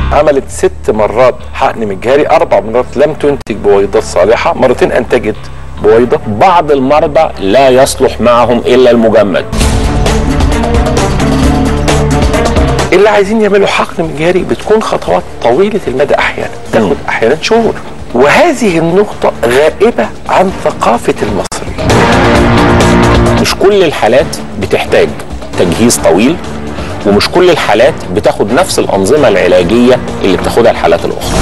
عملت ست مرات حقن مجهري اربع مرات لم تنتج بويضات صالحه مرتين انتجت بويضه بعض المرضى لا يصلح معهم الا المجمد اللي عايزين يعملوا حقن مجهري بتكون خطوات طويله المدى احيانا تاخد احيانا شهور وهذه النقطه غائبه عن ثقافه المصري مش كل الحالات بتحتاج تجهيز طويل ومش كل الحالات بتاخد نفس الانظمه العلاجيه اللي بتاخدها الحالات الاخرى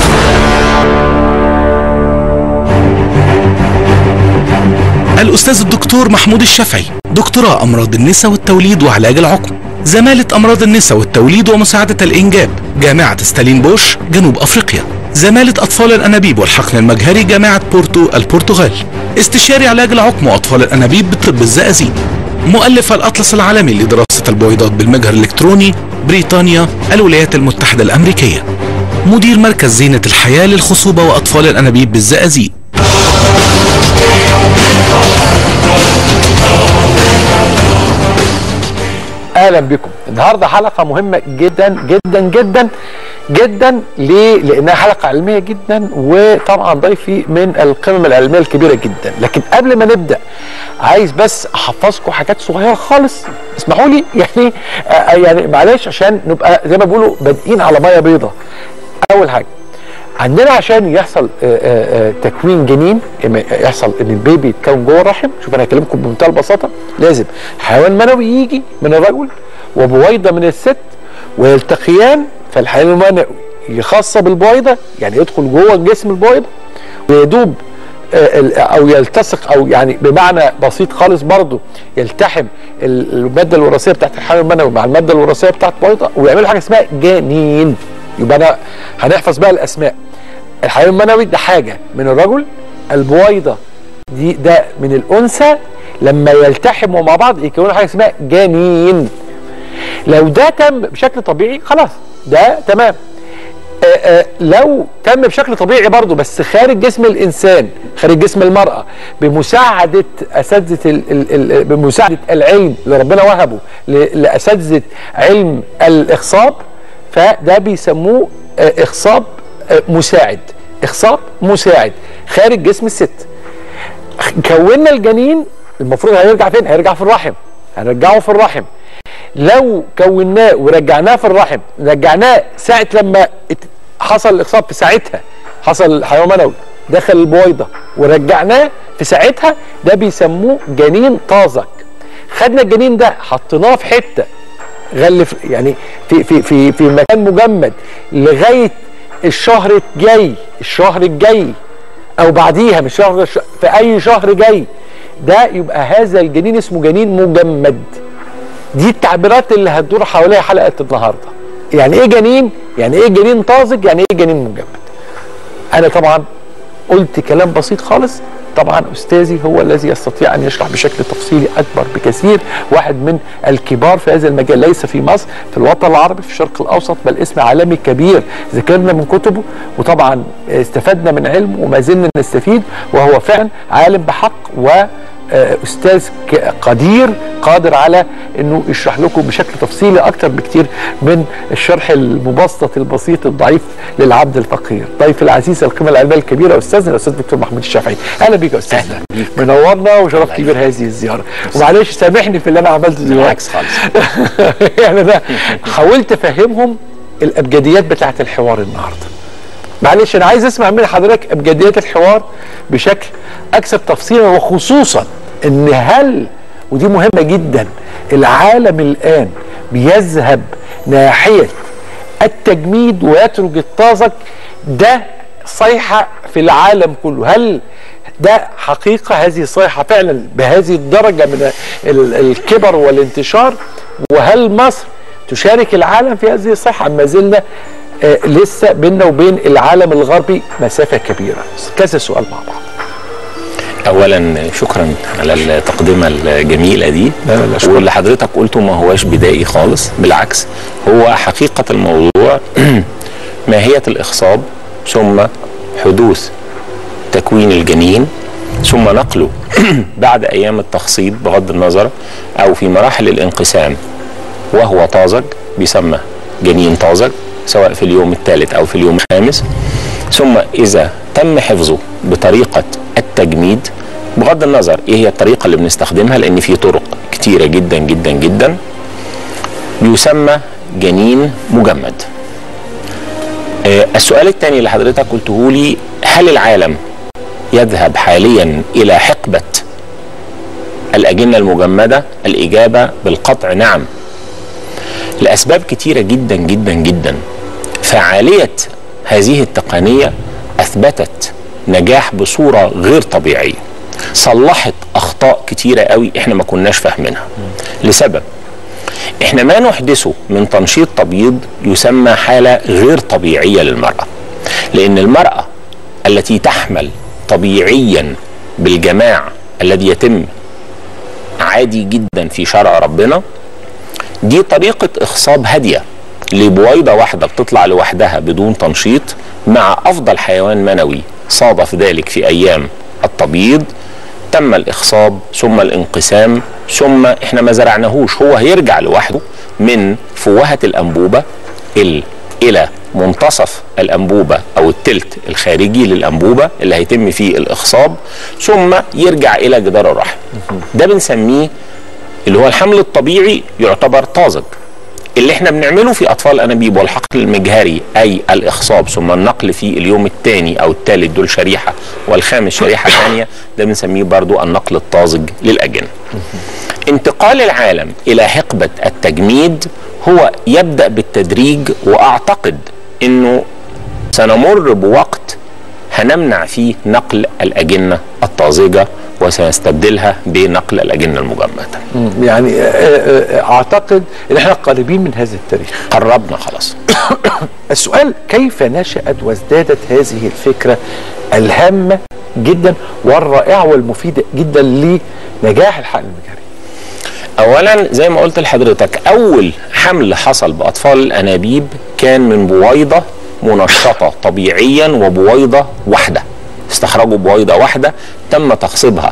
الأستاذ الدكتور محمود الشافعي دكتوراه أمراض النساء والتوليد وعلاج العقم زمالة أمراض النساء والتوليد ومساعدة الإنجاب جامعة ستالين بوش جنوب أفريقيا زمالة أطفال الأنابيب والحقن المجهري جامعة بورتو البرتغال استشاري علاج العقم وأطفال الأنابيب بطب الزقازيق مؤلف الأطلس العالمي لدراسة البويضات بالمجهر الإلكتروني بريطانيا الولايات المتحدة الأمريكية مدير مركز زينة الحياة للخصوبة وأطفال الأنابيب بالزقازيق اهلا بكم النهارده حلقه مهمه جدا جدا جدا جدا ليه لانها حلقه علميه جدا وطبعا ضيفي من القمم العلميه الكبيره جدا لكن قبل ما نبدا عايز بس احفظكم حاجات صغيره خالص اسمحوا لي يعني آه يعني معلش عشان نبقى زي ما بيقولوا بادئين على ميه بيضاء اول حاجه عندنا عشان يحصل آه، آه، آه، تكوين جنين إما يحصل ان البيبي يتكون جوه الرحم شوف انا هكلمكم بمنتهى البساطه لازم حيوان منوي يجي من الرجل وبويضه من الست ويلتقيان فالحيوان المنوي خاصه بالبويضه يعني يدخل جوه جسم البويضه ويدوب آه، ال- او يلتصق او يعني بمعنى بسيط خالص برضه يلتحم ال- الماده الوراثيه بتاعت الحيوان المنوي مع الماده الوراثيه بتاعت البويضه ويعملوا حاجه اسمها جنين يبقى انا هنحفظ بقى الاسماء الحيوان المنوي ده حاجه من الرجل البويضه دي ده من الانثى لما يلتحموا مع بعض يكونوا حاجه اسمها جنين لو ده تم بشكل طبيعي خلاص ده تمام آه، آه، لو تم بشكل طبيعي برضه بس خارج جسم الانسان خارج جسم المراه بمساعده اساتذه ال- ال- ال- بمساعده العلم اللي ربنا وهبه ل- لاساتذه علم الاخصاب فده بيسموه آه، اخصاب آه، مساعد اخصاب مساعد خارج جسم الست كونا الجنين المفروض هيرجع فين؟ هيرجع في الرحم هنرجعه في الرحم لو كوناه ورجعناه في الرحم رجعناه ساعة لما ات- حصل الإخصاب في ساعتها حصل حيوان منوي دخل البويضة ورجعناه في ساعتها ده بيسموه جنين طازج خدنا الجنين ده حطيناه في حتة غلف يعني في في في في مكان مجمد لغايه الشهر الجاي الشهر الجاي او بعديها مش شهر في اي شهر جاي ده يبقى هذا الجنين اسمه جنين مجمد دي التعبيرات اللي هتدور حواليها حلقه النهارده يعني ايه جنين يعني ايه جنين طازج يعني ايه جنين مجمد انا طبعا قلت كلام بسيط خالص طبعا استاذي هو الذي يستطيع ان يشرح بشكل تفصيلي اكبر بكثير واحد من الكبار في هذا المجال ليس في مصر في الوطن العربي في الشرق الاوسط بل اسم عالمي كبير ذكرنا من كتبه وطبعا استفدنا من علمه وما زلنا نستفيد وهو فعلا عالم بحق و آه، استاذ ك- قدير قادر على انه يشرح لكم بشكل تفصيلي اكتر بكتير من الشرح المبسط البسيط الضعيف للعبد الفقير ضيف العزيز القيمه العلميه الكبيره استاذنا الاستاذ دكتور محمود الشافعي اهلا بيك يا استاذ أهلا بيك. منورنا وشرف كبير هذه الزياره ومعلش سامحني في اللي انا عملته دلوقتي بالعكس خالص يعني انا حاولت افهمهم الابجديات بتاعت الحوار النهارده معلش انا عايز اسمع من حضرتك ابجديات الحوار بشكل اكثر تفصيلا وخصوصا ان هل ودي مهمه جدا العالم الان بيذهب ناحيه التجميد ويترك الطازج ده صيحه في العالم كله هل ده حقيقه هذه صيحه فعلا بهذه الدرجه من ال- الكبر والانتشار وهل مصر تشارك العالم في هذه الصيحه أم ما زلنا آه، لسه بيننا وبين العالم الغربي مسافه كبيره كذا سؤال مع بعض اولا شكرا على التقدمه الجميله دي لا، لا، لا، شكراً. واللي حضرتك قلته ما هواش بدائي خالص بالعكس هو حقيقه الموضوع ماهيه الاخصاب ثم حدوث تكوين الجنين ثم نقله بعد ايام التخصيب بغض النظر او في مراحل الانقسام وهو طازج بيسمى جنين طازج سواء في اليوم الثالث او في اليوم الخامس ثم اذا تم حفظه بطريقه التجميد بغض النظر ايه هي الطريقه اللي بنستخدمها لان في طرق كتيره جدا جدا جدا بيسمى جنين مجمد آه، السؤال الثاني اللي حضرتك قلته لي هل العالم يذهب حاليا الى حقبه الاجنه المجمده الاجابه بالقطع نعم لاسباب كتيره جدا جدا جدا فعاليه هذه التقنيه اثبتت نجاح بصوره غير طبيعيه صلحت اخطاء كتيره قوي احنا ما كناش فاهمينها لسبب احنا ما نحدثه من تنشيط تبييض يسمى حاله غير طبيعيه للمراه لان المراه التي تحمل طبيعيا بالجماع الذي يتم عادي جدا في شرع ربنا دي طريقه اخصاب هاديه لبويضه واحده بتطلع لوحدها بدون تنشيط مع افضل حيوان منوي صادف ذلك في ايام التبييض تم الاخصاب ثم الانقسام ثم احنا ما زرعناهوش هو هيرجع لوحده من فوهه الانبوبه ال الى منتصف الانبوبه او التلت الخارجي للانبوبه اللي هيتم فيه الاخصاب ثم يرجع الى جدار الرحم ده بنسميه اللي هو الحمل الطبيعي يعتبر طازج اللي احنا بنعمله في اطفال الانابيب والحقل المجهري اي الاخصاب ثم النقل في اليوم الثاني او الثالث دول شريحه والخامس شريحه ثانيه ده بنسميه برضو النقل الطازج للاجنه. انتقال العالم الى حقبه التجميد هو يبدا بالتدريج واعتقد انه سنمر بوقت هنمنع فيه نقل الاجنه الطازجه وسنستبدلها بنقل الاجنه المجمده. يعني آه، آه، اعتقد ان احنا قريبين من هذا التاريخ قربنا خلاص. السؤال كيف نشأت وازدادت هذه الفكرة الهامة جدا والرائعة والمفيدة جدا لنجاح الحقل المجهري اولا زي ما قلت لحضرتك اول حمل حصل باطفال الانابيب كان من بويضه منشطه طبيعيا وبويضه واحده استخرجوا بويضه واحده تم تخصيبها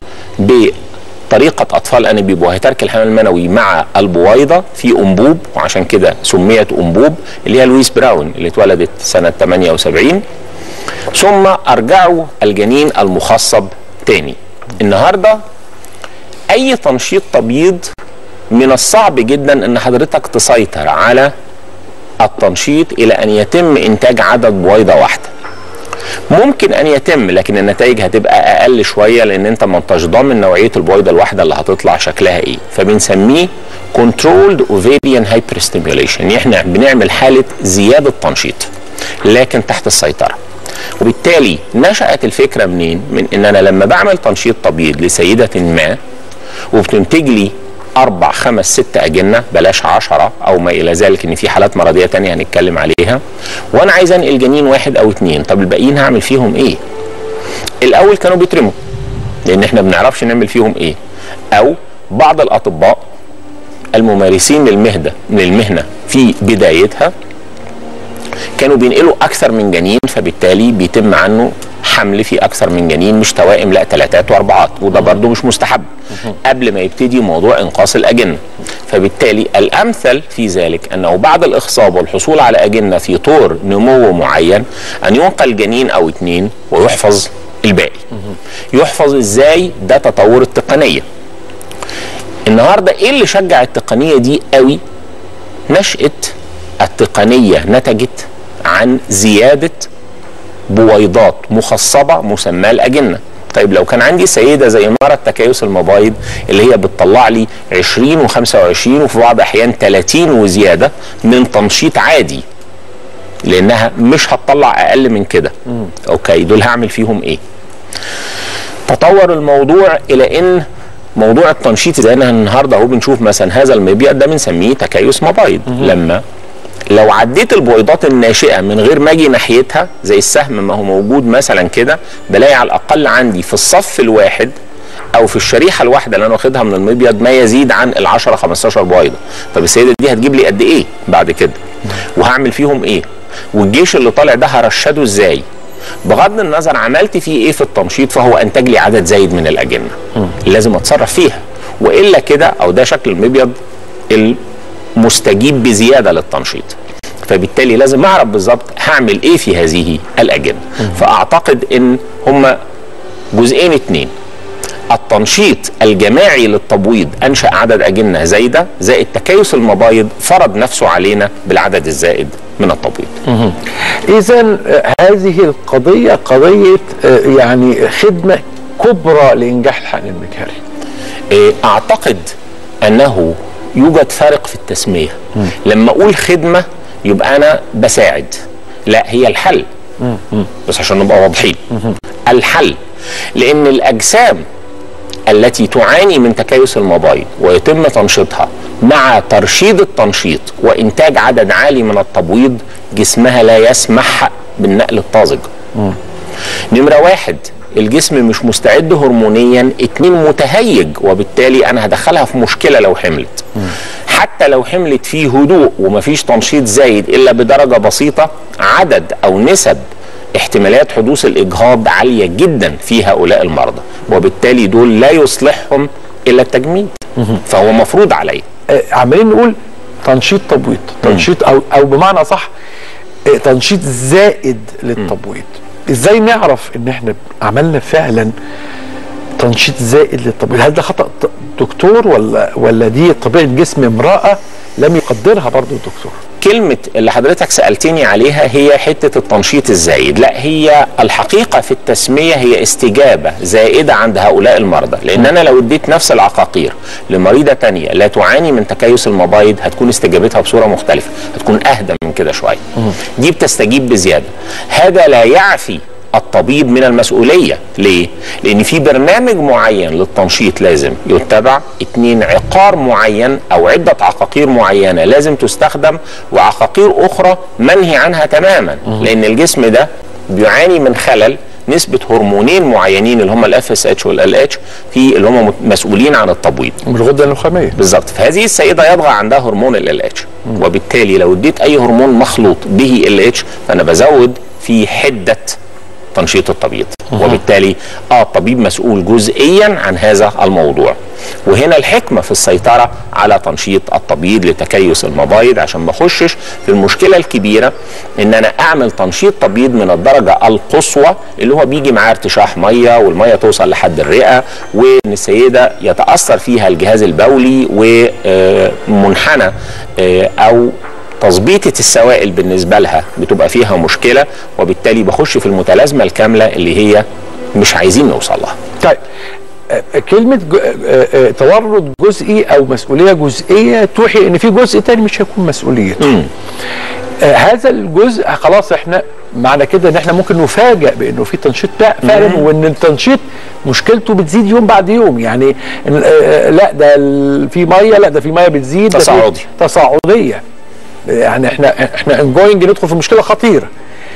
بطريقه اطفال الانابيب وهي ترك الحمل المنوي مع البويضه في انبوب وعشان كده سميت انبوب اللي هي لويس براون اللي اتولدت سنه 78 ثم ارجعوا الجنين المخصب تاني النهارده اي تنشيط تبييض من الصعب جدا ان حضرتك تسيطر على التنشيط الى ان يتم انتاج عدد بويضه واحده ممكن ان يتم لكن النتائج هتبقى اقل شويه لان انت ما انتش ضامن نوعيه البويضه الواحده اللي هتطلع شكلها ايه فبنسميه controlled ovarian hyperstimulation يعني احنا بنعمل حاله زياده تنشيط لكن تحت السيطره وبالتالي نشأت الفكرة منين؟ من ان انا لما بعمل تنشيط تبييض لسيدة ما وبتنتج لي اربع خمس ست اجنه بلاش عشرة او ما الى ذلك ان في حالات مرضيه تانية هنتكلم عليها وانا عايز انقل جنين واحد او اتنين طب الباقيين هعمل فيهم ايه؟ الاول كانوا بيترموا لان احنا ما بنعرفش نعمل فيهم ايه او بعض الاطباء الممارسين للمهنه للمهنه في بدايتها كانوا بينقلوا اكثر من جنين فبالتالي بيتم عنه حمل في اكثر من جنين مش توائم لا ثلاثات واربعات وده برضه مش مستحب قبل ما يبتدي موضوع انقاص الاجنه فبالتالي الامثل في ذلك انه بعد الاخصاب والحصول على اجنه في طور نمو معين ان ينقل جنين او اتنين ويحفظ الباقي يحفظ ازاي ده تطور التقنيه النهارده ايه اللي شجع التقنيه دي قوي نشاه التقنيه نتجت عن زياده بويضات مخصبه مسماه الاجنه طيب لو كان عندي سيده زي مرض تكيس المبايض اللي هي بتطلع لي 20 و25 وفي بعض الاحيان 30 وزياده من تنشيط عادي لانها مش هتطلع اقل من كده اوكي دول هعمل فيهم ايه تطور الموضوع الى ان موضوع التنشيط زي احنا النهارده اهو بنشوف مثلا هذا المبيض ده بنسميه تكيس مبايض لما لو عديت البويضات الناشئه من غير ما اجي ناحيتها زي السهم ما هو موجود مثلا كده بلاقي على الاقل عندي في الصف الواحد او في الشريحه الواحده اللي انا واخدها من المبيض ما يزيد عن ال 10 15 بويضه طب السيده دي هتجيب لي قد ايه بعد كده وهعمل فيهم ايه والجيش اللي طالع ده هرشده ازاي بغض النظر عملت فيه ايه في التنشيط فهو انتج لي عدد زايد من الاجنه لازم اتصرف فيها والا كده او ده شكل المبيض المستجيب بزياده للتنشيط فبالتالي لازم اعرف بالظبط هعمل ايه في هذه الاجنه فاعتقد ان هما جزئين اتنين التنشيط الجماعي للتبويض انشا عدد اجنه زايده زائد تكيس المبايض فرض نفسه علينا بالعدد الزائد من التبويض اذا هذه القضيه قضيه آه، يعني خدمه كبرى لانجاح الحقن المجهري إيه، اعتقد انه يوجد فرق في التسميه لما اقول خدمه يبقى انا بساعد لا هي الحل بس عشان نبقى واضحين الحل لان الاجسام التي تعاني من تكيس المبايض ويتم تنشيطها مع ترشيد التنشيط وانتاج عدد عالي من التبويض جسمها لا يسمح بالنقل الطازج نمرة واحد الجسم مش مستعد هرمونيا اتنين متهيج وبالتالي انا هدخلها في مشكله لو حملت حتى لو حملت في هدوء ومفيش تنشيط زايد الا بدرجه بسيطه عدد او نسب احتمالات حدوث الاجهاض عاليه جدا في هؤلاء المرضى وبالتالي دول لا يصلحهم الا التجميد فهو مفروض عليه آه، عمالين نقول تنشيط تبويض تنشيط او او بمعنى صح آه، تنشيط زائد للتبويض ازاي نعرف ان احنا عملنا فعلا تنشيط زائد للتبويض هل ده خطا ط- دكتور ولا ولا دي طبيعه جسم امراه لم يقدرها برضو الدكتور كلمة اللي حضرتك سألتني عليها هي حتة التنشيط الزايد لا هي الحقيقة في التسمية هي استجابة زائدة عند هؤلاء المرضى لأن أنا لو اديت نفس العقاقير لمريضة تانية لا تعاني من تكيس المبايض هتكون استجابتها بصورة مختلفة هتكون أهدى من كده شوية دي بتستجيب بزيادة هذا لا يعفي الطبيب من المسؤولية ليه؟ لأن في برنامج معين للتنشيط لازم يتبع اتنين عقار معين أو عدة عقاقير معينة لازم تستخدم وعقاقير أخرى منهي عنها تماما لأن الجسم ده بيعاني من خلل نسبة هرمونين معينين اللي هم الاف اس اتش والال اتش في اللي هم مسؤولين عن التبويض من الغده النخاميه بالظبط فهذه السيده يطغى عندها هرمون ال اتش وبالتالي لو اديت اي هرمون مخلوط به ال اتش فانا بزود في حده تنشيط التبييض وبالتالي اه الطبيب مسؤول جزئيا عن هذا الموضوع وهنا الحكمه في السيطره على تنشيط التبييض لتكيس المبايض عشان ما اخشش في المشكله الكبيره ان انا اعمل تنشيط تبييض من الدرجه القصوى اللي هو بيجي معاه ارتشاح ميه والميه توصل لحد الرئه وان السيده يتاثر فيها الجهاز البولي ومنحنى او تظبيطة السوائل بالنسبة لها بتبقى فيها مشكلة وبالتالي بخش في المتلازمة الكاملة اللي هي مش عايزين نوصل لها طيب آه، كلمة جو- آه، آه، تورط جزئي أو مسؤولية جزئية توحي إن في جزء تاني مش هيكون مسؤوليته. آه، هذا الجزء خلاص احنا معنى كده ان احنا ممكن نفاجئ بانه في تنشيط بقى فعلا وان التنشيط مشكلته بتزيد يوم بعد يوم يعني إن- آه، لا ده ال- في ميه لا ده في ميه بتزيد ده في تصاعدي. تصاعديه يعني احنا احنا انجوينج ندخل في مشكله خطيره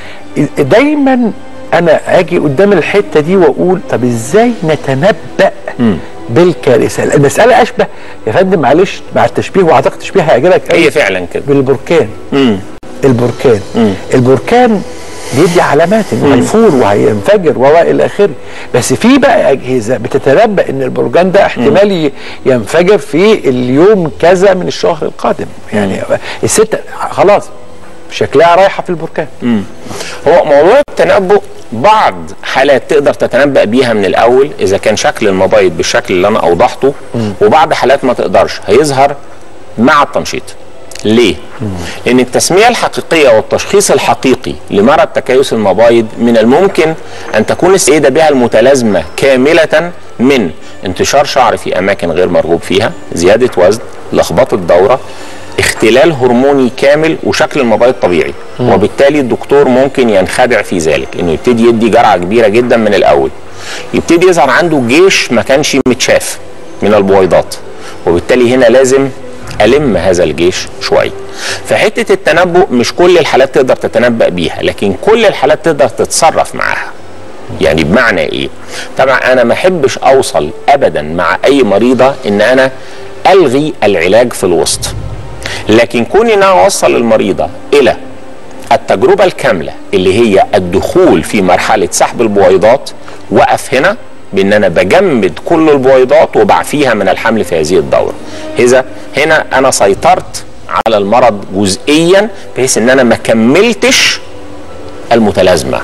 دايما انا اجي قدام الحته دي واقول طب ازاي نتنبأ بالكارثه المساله اشبه يا فندم معلش مع التشبيه واعتقد تشبيه هيعجبك قوي هي فعلا كده بالبركان مم. البركان البركان بيدي علامات انه هيفور وهينفجر والى اخره بس في بقى اجهزه بتتنبأ ان البركان ده احتمال ي- ينفجر في اليوم كذا من الشهر القادم يعني الست خلاص شكلها رايحه في البركان هو موضوع التنبؤ بعض حالات تقدر تتنبأ بيها من الأول إذا كان شكل المبايض بالشكل اللي أنا أوضحته وبعض حالات ما تقدرش هيظهر مع التنشيط ليه؟ لأن التسمية الحقيقية والتشخيص الحقيقي لمرض تكيس المبايض من الممكن أن تكون السيدة بها المتلازمة كاملة من انتشار شعر في أماكن غير مرغوب فيها زيادة وزن لخبطة دورة اختلال هرموني كامل وشكل المبايض طبيعي وبالتالي الدكتور ممكن ينخدع في ذلك انه يبتدي يدي جرعه كبيره جدا من الاول يبتدي يظهر عنده جيش ما كانش متشاف من البويضات وبالتالي هنا لازم ألم هذا الجيش شوية فحتة التنبؤ مش كل الحالات تقدر تتنبأ بيها لكن كل الحالات تقدر تتصرف معاها يعني بمعنى ايه طبعا انا ما احبش اوصل ابدا مع اي مريضه ان انا الغي العلاج في الوسط لكن كوني ان انا اوصل المريضه الى التجربه الكامله اللي هي الدخول في مرحله سحب البويضات وقف هنا بان انا بجمد كل البويضات وبعفيها من الحمل في هذه الدوره اذا هنا انا سيطرت على المرض جزئيا بحيث ان انا ما كملتش المتلازمه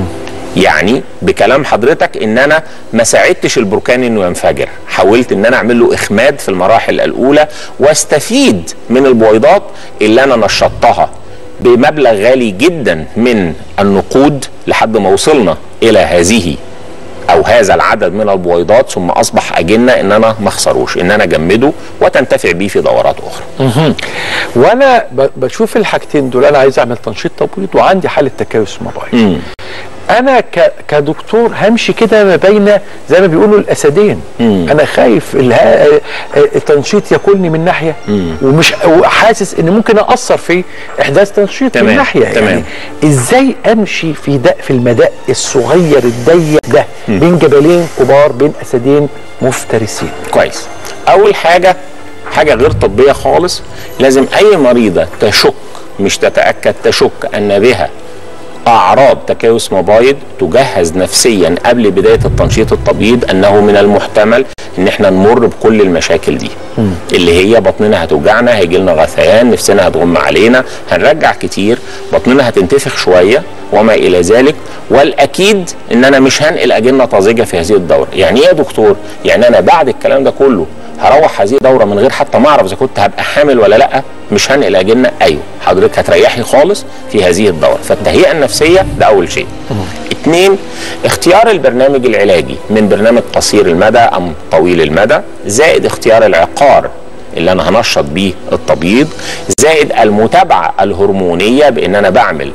يعني بكلام حضرتك ان انا ما ساعدتش البركان انه ينفجر حاولت ان انا اعمل له اخماد في المراحل الاولى واستفيد من البويضات اللي انا نشطتها بمبلغ غالي جدا من النقود لحد ما وصلنا الى هذه او هذا العدد من البويضات ثم اصبح اجنه ان انا ما اخسروش ان انا اجمده وتنتفع بيه في دورات اخرى وانا ب- بشوف الحاجتين دول انا عايز اعمل تنشيط تبويض وعندي حاله تكيس موبايل انا ك... كدكتور همشي كده ما بين زي ما بيقولوا الاسدين انا خايف الها... التنشيط ياكلني من ناحيه ومش وحاسس ان ممكن اثر في احداث تنشيط من تمام، ناحيه تمام. يعني ازاي امشي في ده في المداء الصغير الضيق ده بين جبلين كبار بين اسدين مفترسين كويس اول حاجه حاجه غير طبيه خالص لازم اي مريضه تشك مش تتاكد تشك ان بها اعراض تكيس مبايض تجهز نفسيا قبل بدايه التنشيط التبييض انه من المحتمل ان احنا نمر بكل المشاكل دي اللي هي بطننا هتوجعنا هيجي لنا غثيان نفسنا هتغم علينا هنرجع كتير بطننا هتنتفخ شويه وما الى ذلك والاكيد ان انا مش هنقل اجنه طازجه في هذه الدوره يعني ايه يا دكتور يعني انا بعد الكلام ده كله هروح هذه الدوره من غير حتى ما اعرف اذا كنت هبقى حامل ولا لا مش هنقل اجنه ايوه حضرتك هتريحي خالص في هذه الدوره فالتهيئه النفسيه ده اول شيء اثنين اختيار البرنامج العلاجي من برنامج قصير المدى ام طويل المدى زائد اختيار العقار اللي انا هنشط بيه التبييض زائد المتابعه الهرمونيه بان انا بعمل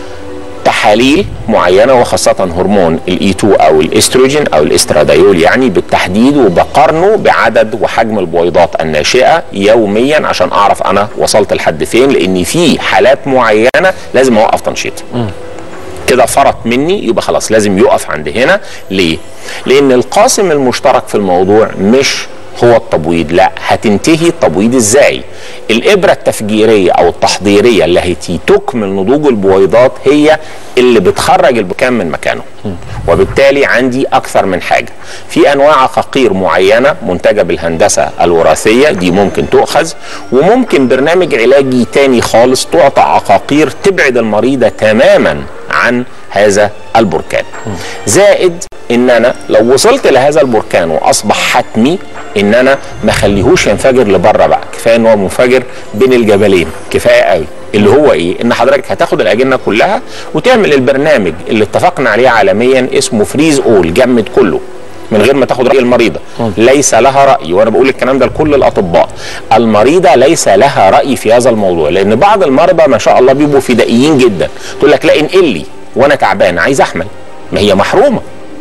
تحاليل معينه وخاصه هرمون الاي 2 او الاستروجين او الاسترادايول يعني بالتحديد وبقارنه بعدد وحجم البويضات الناشئه يوميا عشان اعرف انا وصلت لحد فين لان في حالات معينه لازم اوقف تنشيط كده فرط مني يبقى خلاص لازم يقف عند هنا ليه؟ لان القاسم المشترك في الموضوع مش هو التبويض لا هتنتهي التبويض ازاي الابره التفجيريه او التحضيريه اللي هتي تكمل نضوج البويضات هي اللي بتخرج البكام من مكانه وبالتالي عندي اكثر من حاجه في انواع عقاقير معينه منتجه بالهندسه الوراثيه دي ممكن تؤخذ وممكن برنامج علاجي تاني خالص تعطى عقاقير تبعد المريضه تماما عن هذا البركان زائد ان انا لو وصلت لهذا البركان واصبح حتمي ان انا ما خليهوش ينفجر لبره بقى كفايه ان هو منفجر بين الجبلين كفايه قوي اللي هو ايه ان حضرتك هتاخد الاجنه كلها وتعمل البرنامج اللي اتفقنا عليه عالميا اسمه فريز اول جمد كله من غير ما تاخد راي المريضه ليس لها راي وانا بقول الكلام ده لكل الاطباء المريضه ليس لها راي في هذا الموضوع لان بعض المرضى ما شاء الله بيبقوا فدائيين جدا تقول لك لا انقل لي وانا تعبان عايز احمل ما هي محرومه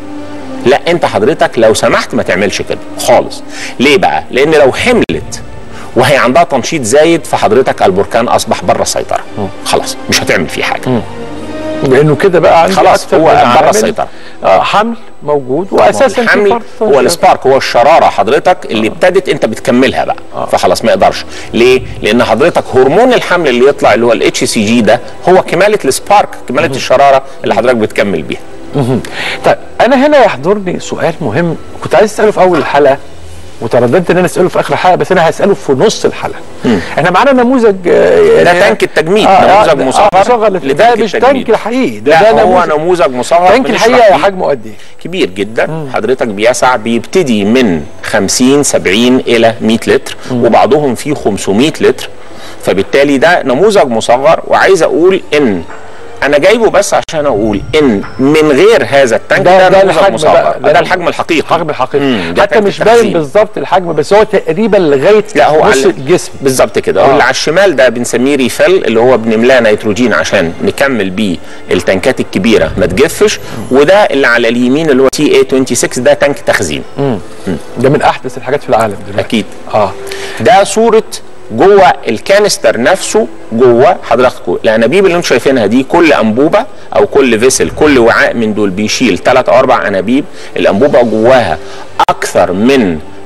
لا انت حضرتك لو سمحت ما تعملش كده خالص ليه بقى لان لو حملت وهي عندها تنشيط زايد فحضرتك البركان اصبح بره السيطره خلاص مش هتعمل فيه حاجه لانه كده بقى عندي خلاص، أكتر هو من بره عامل. السيطرة. آه حمل موجود واساسا في الحمل فرط هو تنشيط. السبارك هو الشراره حضرتك اللي ابتدت انت بتكملها بقى فخلاص ما يقدرش ليه لان حضرتك هرمون الحمل اللي يطلع اللي هو الاتش سي جي ده هو كماله السبارك كماله الشراره اللي حضرتك بتكمل بيها طيب انا هنا يحضرني سؤال مهم كنت عايز اساله في اول الحلقه وترددت ان انا اساله في اخر الحلقه بس انا هساله في نص الحلقه احنا معانا نموذج آه، ده يعني- تانك التجميد آه، نموذج آه، مصغر آه، مصغر ده لتانك مش التجميد. تانك الحقيقي ده, لا ده هو نموذج نموذج مصغر تانك بنشرح الحقيقه فيه. حجمه قد ايه؟ كبير جدا حضرتك بيسع بيبتدي من 50 70 الى 100 لتر وبعضهم فيه 500 لتر فبالتالي ده نموذج مصغر وعايز اقول ان انا جايبه بس عشان اقول ان من غير هذا التانك ده- ده, ده نموذج الحجم مصغر بقى، ده ده الحجم الحقيقي الحجم الحقيقي مم، ده حتى تانك مش باين التخزين. بالظبط الحجم بس هو تقريبا لغايه لا هو نص على الجسم بالظبط كده آه. آه. واللي على الشمال ده بنسميه ريفل اللي هو بنملاه نيتروجين عشان نكمل بيه التنكات الكبيره ما تجفش وده اللي على اليمين اللي هو تي اي 26 ده تانك تخزين ده من احدث الحاجات في العالم دلوقتي اكيد اه ده صوره جوه الكانستر نفسه جوه حضراتكم الانابيب اللي انتم شايفينها دي كل انبوبه او كل فيسل كل وعاء من دول بيشيل ثلاث او اربع انابيب الانبوبه جواها اكثر من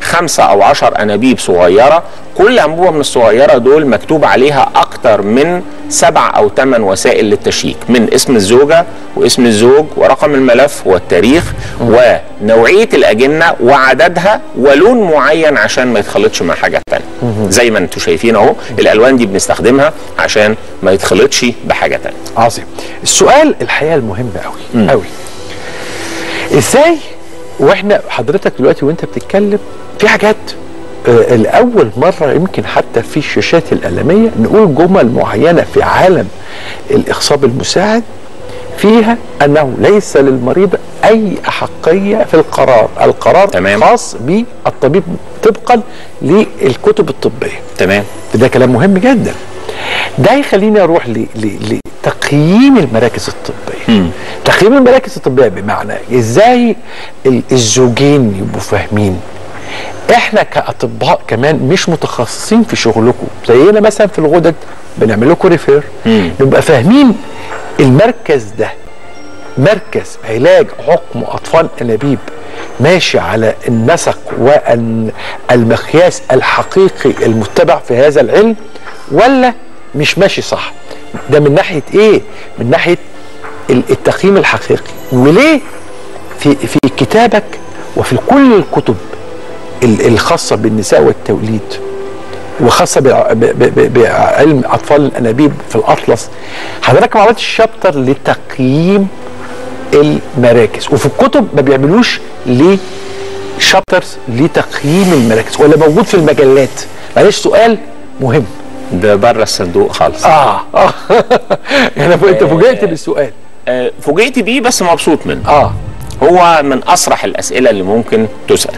خمسة او عشر انابيب صغيرة كل انبوبة من الصغيرة دول مكتوب عليها اكتر من سبع او ثمان وسائل للتشيك من اسم الزوجة واسم الزوج ورقم الملف والتاريخ ونوعية الاجنة وعددها ولون معين عشان ما يتخلطش مع حاجة تانية زي ما انتم شايفين اهو الالوان دي بنستخدمها عشان ما يتخلطش بحاجة تانية عظيم السؤال الحقيقه المهم قوي قوي ازاي واحنا حضرتك دلوقتي وانت بتتكلم في حاجات آه، لاول مره يمكن حتى في الشاشات الاعلاميه نقول جمل معينه في عالم الاخصاب المساعد فيها انه ليس للمريض اي احقيه في القرار، القرار تمام. خاص بالطبيب طبقا للكتب الطبيه. تمام ده كلام مهم جدا ده يخليني اروح ل- ل- لتقييم المراكز الطبيه تقييم المراكز الطبيه بمعنى ازاي ال- الزوجين يبقوا فاهمين احنا كاطباء كمان مش متخصصين في شغلكم زينا مثلا في الغدد بنعمل لكم ريفير نبقى فاهمين المركز ده مركز علاج عقم اطفال انابيب ماشي على النسق والمقياس الحقيقي المتبع في هذا العلم ولا مش ماشي صح ده من ناحيه ايه من ناحيه ال- التقييم الحقيقي وليه في في كتابك وفي كل الكتب ال- الخاصه بالنساء والتوليد وخاصه بع- ب- ب- ب- بعلم اطفال الانابيب في الاطلس حضرتك ما عملتش شابتر لتقييم المراكز وفي الكتب ما بيعملوش ليه شابترز لتقييم المراكز ولا موجود في المجلات معلش سؤال مهم ده بره الصندوق خالص اه اه يعني انت فوجئت بالسؤال آه، فوجئت بيه بس مبسوط منه اه هو من أصرح الأسئلة اللي ممكن تسأل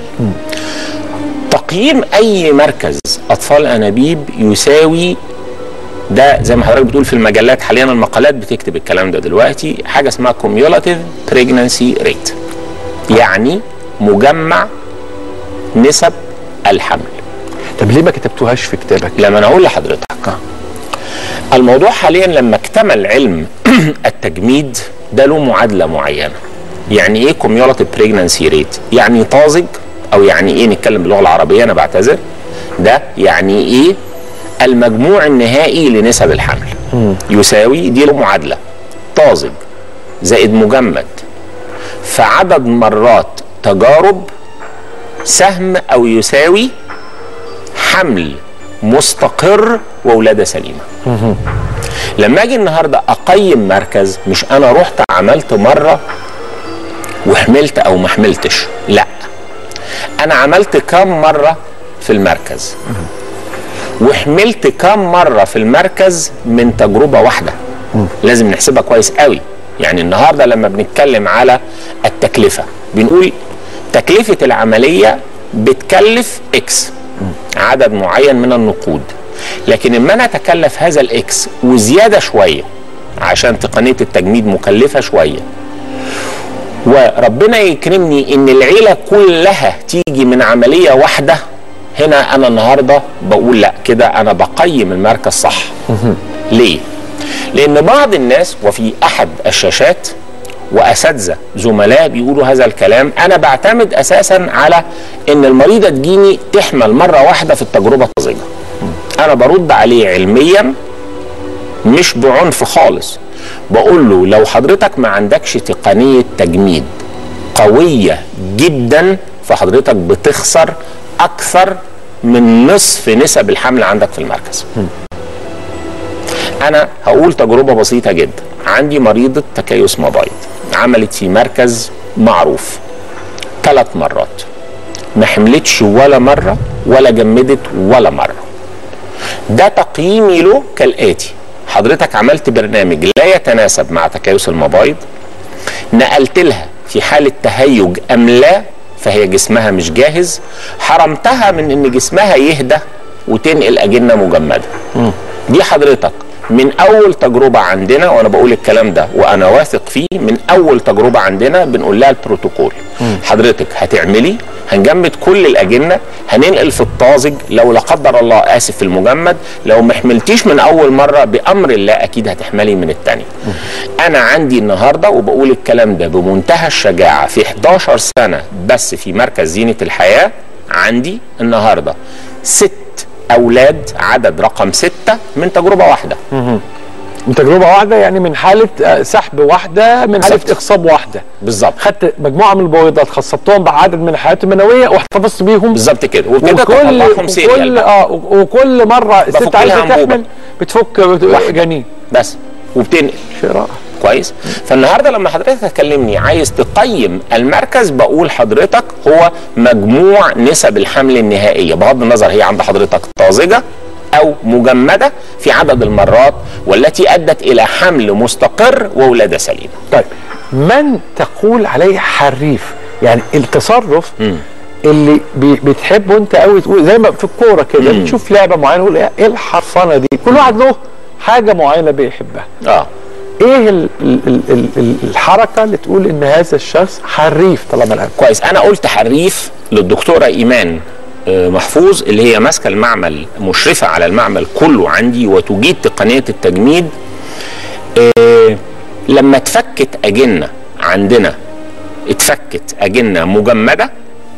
تقييم أي مركز أطفال أنابيب يساوي ده زي ما حضرتك بتقول في المجلات حاليا المقالات بتكتب الكلام ده دلوقتي حاجة اسمها cumulative pregnancy rate يعني مجمع نسب الحمل طب ليه ما كتبتوهاش في كتابك؟ لما انا اقول لحضرتك الموضوع حاليا لما اكتمل علم التجميد ده له معادله معينه يعني ايه كوميولاتيف بريجنانسي ريت يعني طازج او يعني ايه نتكلم باللغه العربيه انا بعتذر ده يعني ايه المجموع النهائي لنسب الحمل يساوي دي له معادله طازج زائد مجمد فعدد مرات تجارب سهم او يساوي حمل مستقر وولاده سليمه لما اجي النهارده اقيم مركز مش انا رحت عملت مره وحملت او ما حملتش لا انا عملت كام مره في المركز وحملت كام مره في المركز من تجربه واحده لازم نحسبها كويس قوي يعني النهارده لما بنتكلم على التكلفه بنقول تكلفه العمليه بتكلف اكس عدد معين من النقود لكن اما انا اتكلف هذا الاكس وزياده شويه عشان تقنيه التجميد مكلفه شويه وربنا يكرمني ان العيله كلها تيجي من عمليه واحده هنا انا النهارده بقول لا كده انا بقيم المركز صح ليه لان بعض الناس وفي احد الشاشات واساتذه زملاء بيقولوا هذا الكلام انا بعتمد اساسا على ان المريضه تجيني تحمل مره واحده في التجربه الطازجه انا برد عليه علميا مش بعنف خالص بقول له لو حضرتك ما عندكش تقنيه تجميد قويه جدا فحضرتك بتخسر اكثر من نصف نسب الحمل عندك في المركز انا هقول تجربه بسيطه جدا عندي مريضه تكيس مبايض عملت في مركز معروف ثلاث مرات ما حملتش ولا مره ولا جمدت ولا مره ده تقييمي له كالاتي حضرتك عملت برنامج لا يتناسب مع تكيس المبايض نقلت لها في حاله تهيج ام لا فهي جسمها مش جاهز حرمتها من ان جسمها يهدى وتنقل اجنه مجمده دي حضرتك من اول تجربه عندنا وانا بقول الكلام ده وانا واثق فيه من اول تجربه عندنا بنقول لها البروتوكول حضرتك هتعملي هنجمد كل الاجنه هننقل في الطازج لو لا قدر الله اسف في المجمد لو ما حملتيش من اول مره بامر الله اكيد هتحملي من الثانيه انا عندي النهارده وبقول الكلام ده بمنتهى الشجاعه في 11 سنه بس في مركز زينه الحياه عندي النهارده ست اولاد عدد رقم ستة من تجربه واحده من تجربه واحده يعني من حاله آه، سحب واحده من حاله بالظبط. اخصاب واحده بالظبط خدت مجموعه من البويضات خصبتهم بعدد من الحيوات المنويه واحتفظت بيهم بالظبط كده وكده وكل تطلعهم وكل سيريال بقى. اه وكل مره الست بفك عايزه لها أنبوبة. تحمل بتفك جنين بس وبتنقل شيء رائع كويس فالنهارده لما حضرتك تكلمني عايز تقيم المركز بقول حضرتك هو مجموع نسب الحمل النهائيه بغض النظر هي عند حضرتك طازجه او مجمده في عدد المرات والتي ادت الى حمل مستقر وولاده سليمه طيب من تقول عليه حريف يعني التصرف اللي بي- بتحبه انت قوي تقول زي ما في الكوره كده بتشوف لعبه معينه تقول ايه الحرفنه دي كل واحد له حاجه معينه بيحبها اه ايه ال ال ال ال ال الحركه اللي تقول ان هذا الشخص حريف طالما الان كويس انا قلت حريف للدكتوره ايمان آه، محفوظ اللي هي ماسكه المعمل مشرفه على المعمل كله عندي وتجيد تقنيه التجميد آه، لما اتفكت اجنه عندنا اتفكت اجنه مجمده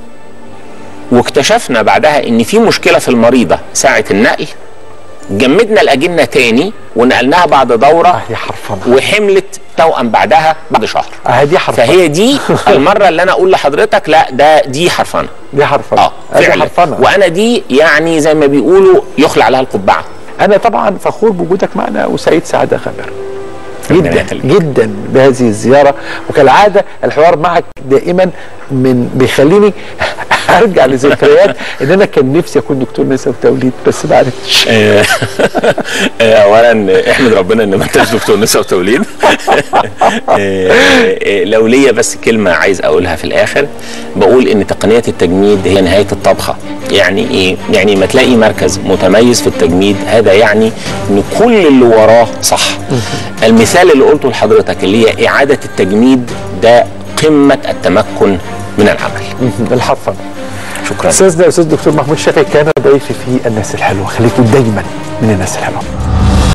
واكتشفنا بعدها ان في مشكله في المريضه ساعه النقل جمدنا الاجنه تاني ونقلناها بعد دوره اه دي حرفنه وحملت توأم بعدها بعد شهر اه دي حرفنه فهي دي المره اللي انا اقول لحضرتك لا ده دي حرفنه دي حرفنه اه دي فعلا حرفنه وانا دي يعني زي ما بيقولوا يخلع لها القبعه انا طبعا فخور بوجودك معنا وسعيد سعاده غامر ربنا جدا يخليك. جدا بهذه الزياره وكالعاده الحوار معك دائما من بيخليني ارجع لذكريات ان انا كان نفسي اكون دكتور نساء وتوليد بس ما عرفتش آه، آه، اولا احمد ربنا ان ما انتش دكتور نساء وتوليد آه، آه، لو ليا بس كلمه عايز اقولها في الاخر بقول ان تقنيه التجميد هي نهايه الطبخه يعني ايه يعني ما تلاقي مركز متميز في التجميد هذا يعني ان كل اللي وراه صح المثال اللي قلته لحضرتك اللي هي اعاده التجميد ده قمه التمكن من العمل الحرفنه شكرا استاذنا الاستاذ دكتور محمود شافعي كان ضيفي في الناس الحلوه خليكم دايما من الناس الحلوه